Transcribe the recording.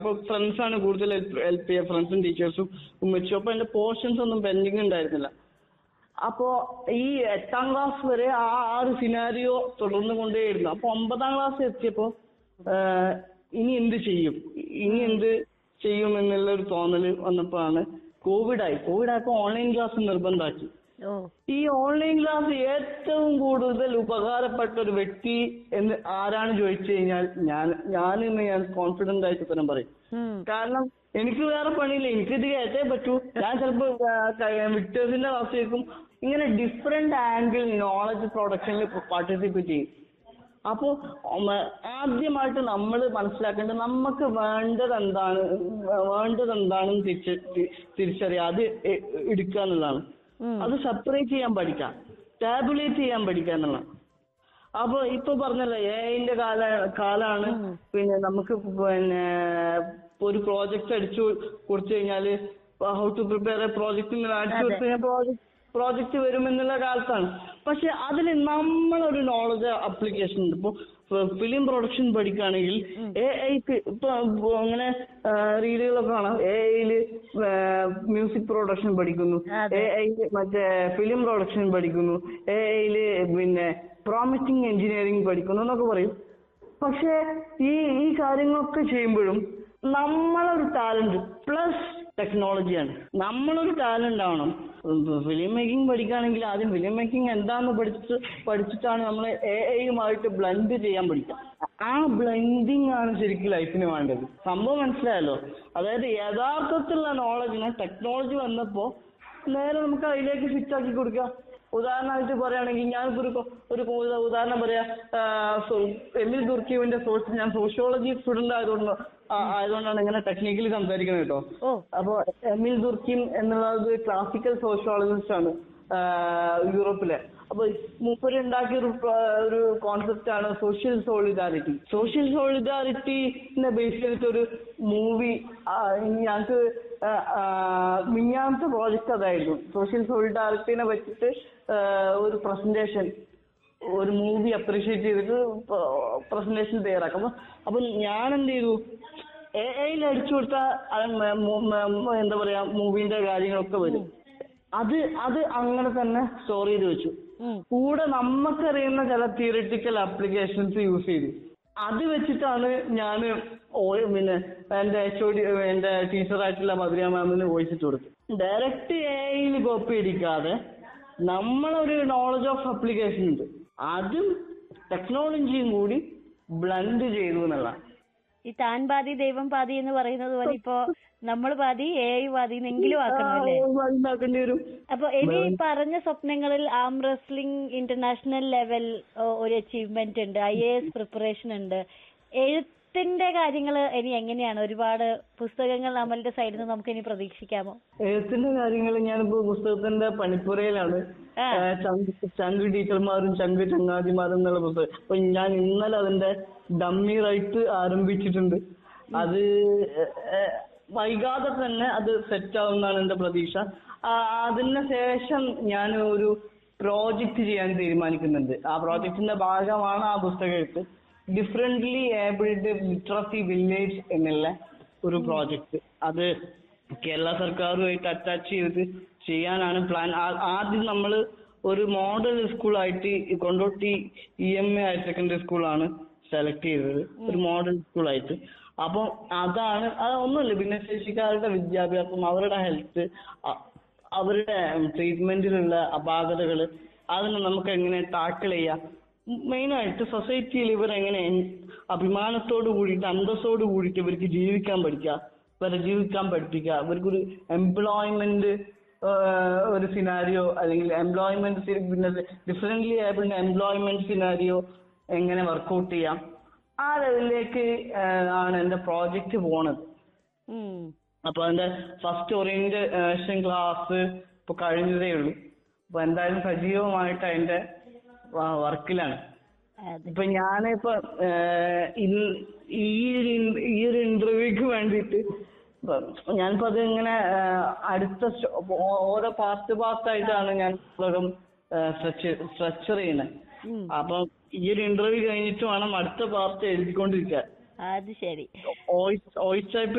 അപ്പൊ ഫ്രണ്ട്സ് ആണ് കൂടുതൽ ഹെൽപ്പ് ചെയ്യുക ഫ്രണ്ട്സും ടീച്ചേഴ്സും ഉമ്മച്ചും അപ്പൊ എന്റെ പോർഷൻസ് ഒന്നും പെൻഡിങ് ഉണ്ടായിരുന്നില്ല അപ്പോ ഈ എട്ടാം ക്ലാസ് വരെ ആ ആ ഒരു സിനാരിയോ തുടർന്നു കൊണ്ടേയിരുന്നു അപ്പൊ ഒമ്പതാം ക്ലാസ് എത്തിയപ്പോ ആഹ് ഇനി എന്ത് ചെയ്യും ഇനി എന്ത് ചെയ്യും എന്നുള്ള ഒരു തോന്നല് വന്നപ്പോഴാണ് കോവിഡ് ആയി കോവിഡ് ആയപ്പോ ഓൺലൈൻ ക്ലാസ് നിർബന്ധമാക്കി ഓ ഈ ഓൺലൈൻ ക്ലാസ് ഏറ്റവും കൂടുതൽ ഉപകാരപ്പെട്ട ഒരു വ്യക്തി എന്ന് ആരാണ് ചോദിച്ചു കഴിഞ്ഞാൽ ഞാൻ ഞാനെന്ന് ഞാൻ കോൺഫിഡന്റ് ആയിട്ട് ഉത്തരം പറയും ഉം. കാരണം എനിക്ക് വേറെ പണിയില്ല എനിക്ക് ഇത് കയറ്റേ പറ്റൂ ഞാൻ ചിലപ്പോ വിക്ടേഴ്സിന്റെ ക്ലാസ് കേൾക്കും ഇങ്ങനെ ഡിഫറെന്റ് ആംഗിൾ നോളജ് പ്രൊഡക്ഷനിൽ പാർട്ടിസിപ്പേറ്റ് ചെയ്യും അപ്പോ ഉം, ആദ്യമായിട്ട് നമ്മൾ മനസ്സിലാക്കേണ്ടത് നമുക്ക് വേണ്ടത് എന്താണ് വേണ്ടത് എന്താണെന്ന് തിരിച്ച് തിരിച്ചറിയാം അത് എ- എടുക്കുക എന്നുള്ളതാണ് ഉം. അത് സെപ്പറേറ്റ് ചെയ്യാൻ പഠിക്കാം ടാബുലേറ്റ് ചെയ്യാൻ പഠിക്കുക എന്നുള്ളതാണ് അപ്പൊ ഇപ്പൊ പറഞ്ഞല്ലോ എ ഐന്റെ കാല കാലാണ് പിന്നെ നമുക്ക് പിന്നെ ഒരു പ്രോജക്റ്റ് അടിച്ചു കൊടുത്തു കഴിഞ്ഞാല് how to prepare a project അടിച്ചു കൊടുത്തു കഴിഞ്ഞാൽ പ്രോജക്റ്റ് പ്രോജക്റ്റ് വരുമെന്നുള്ള കാലത്താണ് പക്ഷെ അതിൽ നമ്മളൊരു നോളജ് അപ്ലിക്കേഷൻ ഉണ്ട് ഇപ്പൊ ഫിലിം പ്രൊഡക്ഷൻ പഠിക്കുകയാണെങ്കിൽ എ ഐക്ക് ഇപ്പൊ അങ്ങനെ റീലുകളൊക്കെ കാണാം എ ഐയില് മ്യൂസിക് പ്രൊഡക്ഷൻ പഠിക്കുന്നു എ ഐയില് മറ്റേ ഫിലിം പ്രൊഡക്ഷൻ പഠിക്കുന്നു എ ഐയില് പിന്നെ പ്രോമിസിങ് എഞ്ചിനീയറിംഗ് പഠിക്കുന്നു എന്നൊക്കെ പറയും പക്ഷെ ഈ ഈ കാര്യങ്ങളൊക്കെ ചെയ്യുമ്പോഴും നമ്മളൊരു ടാലന്റ് പ്ലസ് ടെക്നോളജിയാണ് നമ്മളൊരു ടാലന്റ് ആവണം ഫിലിം മേക്കിംഗ് പഠിക്കുകയാണെങ്കിൽ ആദ്യം ഫിലിം മേക്കിംഗ് എന്താന്ന് പഠിച്ച് പഠിച്ചിട്ടാണ് നമ്മൾ എ ഐയുമായിട്ട് ബ്ലെൻഡ് ചെയ്യാൻ പഠിക്കുക ആ ബ്ലെൻഡിങ് ആണ് ശരിക്കും ലൈഫിന് വേണ്ടത് സംഭവം മനസ്സിലായല്ലോ അതായത് യഥാർത്ഥത്തിലുള്ള നോളജിനെ ടെക്നോളജി വന്നപ്പോ നേരെ നമുക്ക് അതിലേക്ക് ഫിറ്റ് ആക്കി കൊടുക്കുക ഉദാഹരണമായിട്ട് പറയുകയാണെങ്കിൽ ഞാനിപ്പോ ഒരു കൊ- ഒരു ഉദാ- ഉദാഹരണം പറയാ ആ, സോ- എമിൽ ദുർക്കിവിന്റെ സോഴ്സ് ഞാൻ സോഷ്യോളജി സ്റ്റുഡന്റ് ആയതുകൊണ്ട് ആ- ആയതുകൊണ്ടാണ് ഇങ്ങനെ ടെക്നിക്കലി സംസാരിക്കുന്നത് കേട്ടോ ഓ അപ്പോ എമിൽ ദുർക്കിം എന്നുള്ളത് ക്ലാസിക്കൽ സോഷ്യോളജിസ്റ്റ് ആണ് ആ, യൂറോപ്പിലെ അപ്പൊ മൂപ്പര് ഉണ്ടാക്കിയ ഒരു പ്ര- ഒരു കോൺസെപ്റ്റ് ആണ് സോഷ്യൽ സോളിഡാരിറ്റി സോഷ്യൽ സോളിഡാരിറ്റിനെ ബേസ് ചെയ്തിട്ട് ഒരു മൂവി ഞങ്ങൾക്ക് മിഞ്ഞാമത്തെ പ്രോജക്റ്റ് അതായിരുന്നു സോഷ്യൽ സോളിഡാരിറ്റിനെ വെച്ചിട്ട് ആ, ഒരു പ്രസന്റേഷൻ ഒരു മൂവി അപ്രീഷിയേറ്റ് ചെയ്തിട്ട് പ്രസന്റേഷൻ തയ്യാറാക്കും അപ്പൊ അപ്പൊ ഞാൻ എന്ത് ചെയ്തു എ ഐയിൽ അടിച്ചു കൊടുത്ത എന്താ പറയാ മൂവിന്റെ കാര്യങ്ങളൊക്കെ വരും അത് അത് അങ്ങനെ തന്നെ സ്റ്റോർ ചെയ്ത് വെച്ചു ഉം. കൂടെ നമുക്കറിയുന്ന ചില തിയറിറ്റിക്കൽ ആപ്ലിക്കേഷൻസ് യൂസ് ചെയ്തു അത് വെച്ചിട്ടാണ് ഞാൻ പിന്നെ എന്റെ എച്ച് ഒ ഡി എന്റെ ടീച്ചറായിട്ടുള്ള മധുര മാമിന് വോയിസ് ഇട്ട് കൊടുത്തു ഡയറക്റ്റ് എ ഐയിൽ കോപ്പി അടിക്കാതെ നമ്മളൊരു നോളജ് ഓഫ് ആപ്ലിക്കേഷൻ ഉണ്ട് അതും ടെക്നോളജിയും കൂടി ബ്ലെൻഡ് ചെയ്തു എന്നുള്ളതാണ് ഈ താൻ പാതി ദൈവം പാതി എന്ന് പറയുന്നത് പോലെ ഇപ്പോ നമ്മൾ പാതി എ ഐ പാതി എന്നെങ്കിലും ആക്കണം അല്ലേ ഉണ്ടാക്കേണ്ടി വരും അപ്പൊ ഇനി ഈ പറഞ്ഞ സ്വപ്നങ്ങളിൽ ആം റെസ്ലിംഗ് ഇന്റർനാഷണൽ ലെവൽ ഒരു അച്ചീവ്മെന്റ് ഉണ്ട് ഐ എ എസ് പ്രിപ്പറേഷൻ ഉണ്ട് എഴുത്തിന്റെ കാര്യങ്ങൾ ഇനി എങ്ങനെയാണ് ഒരുപാട് പുസ്തകങ്ങൾ നമ്മളുടെ സൈഡിൽ നിന്ന് നമുക്ക് ഇനി പ്രതീക്ഷിക്കാമോ എഴുത്തിന്റെ കാര്യങ്ങൾ ഞാനിപ്പോ പുസ്തകത്തിന്റെ പണിപ്പുരയിലാണ് ആ. ഏ, ചങ്ക് ചങ്ക് ടീച്ചർമാരും ചങ്ക് ചങ്ങാതിമാരും എന്നുള്ള പുസ്തകം അപ്പൊ ഞാൻ ഇന്നലെ അതിന്റെ ഡമ്മി റൈറ്റ് ആരംഭിച്ചിട്ടുണ്ട് അത് ഏ, വൈകാതെ തന്നെ അത് സെറ്റ് ആവുമെന്നാണ് എന്റെ പ്രതീക്ഷ ആ, അതിന് ശേഷം ഞാൻ ഒരു പ്രോജക്റ്റ് ചെയ്യാൻ തീരുമാനിക്കുന്നുണ്ട് ആ പ്രോജക്റ്റിന്റെ ഭാഗമാണ് ആ പുസ്തകം എഴുത്ത് ഡിഫറെന്റ്ലി ഏബിൾഡ് ലിറ്ററസി വില്ലേജ് എന്നുള്ള ഒരു പ്രോജക്റ്റ് അത് കേരള സർക്കാരുമായിട്ട് അറ്റാച്ച് ചെയ്ത് ചെയ്യാനാണ് പ്ലാൻ ആദ്യം നമ്മൾ ഒരു മോഡൽ സ്കൂളായിട്ട് Kondotty E M A higher secondary സ്കൂളാണ് സെലക്ട് ചെയ്തത് ഒരു മോഡൽ സ്കൂളായിട്ട് അപ്പം അതാണ് അത് ഒന്നുമില്ല ഭിന്നശേഷിക്കാരുടെ വിദ്യാഭ്യാസം അവരുടെ ഹെൽത്ത് അവരുടെ ട്രീറ്റ്മെന്റിലുള്ള അപാകതകൾ അതിനെ നമുക്ക് എങ്ങനെ ടാക്കിൾ ചെയ്യാം മെയിനായിട്ട് സൊസൈറ്റിയിൽ ഇവർ എങ്ങനെ അഭിമാനത്തോട് കൂടിയിട്ട് അന്തസ്സോട് കൂടിയിട്ട് ഇവർക്ക് ജീവിക്കാൻ പഠിക്കുക ഇവരെ ജീവിക്കാൻ പഠിപ്പിക്കുക ഇവർക്കൊരു എംപ്ലോയ്മെന്റ് ഒരു സിനാരിയോ അല്ലെങ്കിൽ എംപ്ലോയ്മെന്റ് പിന്നെ ഡിഫറെന്റ്ലി ഏബിൾഡ് എംപ്ലോയ്മെന്റ് സിനാരിയോ എങ്ങനെ വർക്കൗട്ട് ചെയ്യാം ആ ലെവലിലേക്ക് ആണ് എന്റെ പ്രോജക്റ്റ് പോണത് ഉം. അപ്പൊ അതിന്റെ ഫസ്റ്റ് ഓറിയന്റേഷൻ ക്ലാസ് ഇപ്പൊ കഴിഞ്ഞതേ ഉള്ളൂ അപ്പൊ എന്തായാലും സജീവമായിട്ട് അതിന്റെ വർക്കിലാണ് അതെ ഇപ്പൊ ഞാനിപ്പോ ഏഹ്, ഇൻ- ഈ ഒരു ഇൻ- ഈ ഒരു ഇന്റർവ്യൂക്ക് വേണ്ടിയിട്ട് ഇപ്പൊ ഞാനിപ്പോ അത് ഇങ്ങനെ ഏഹ്, അടുത്ത സ്റ്റ- ഓ- ഓരോ പാർട്ട് പാർട്ടായിട്ടാണ് ഞാൻ പുസ്തകം സ്ട്രക്ചർ ചെയ്യുന്നത് ഉം. അപ്പൊ ഈ ഒരു ഇന്റർവ്യൂ കഴിഞ്ഞിട്ട് വേണം അടുത്ത പാർട്ട് എഴുതിക്കൊണ്ടിരിക്കാൻ അത് ശരി വോയിസ് വോയിസ് ടൈപ്പ്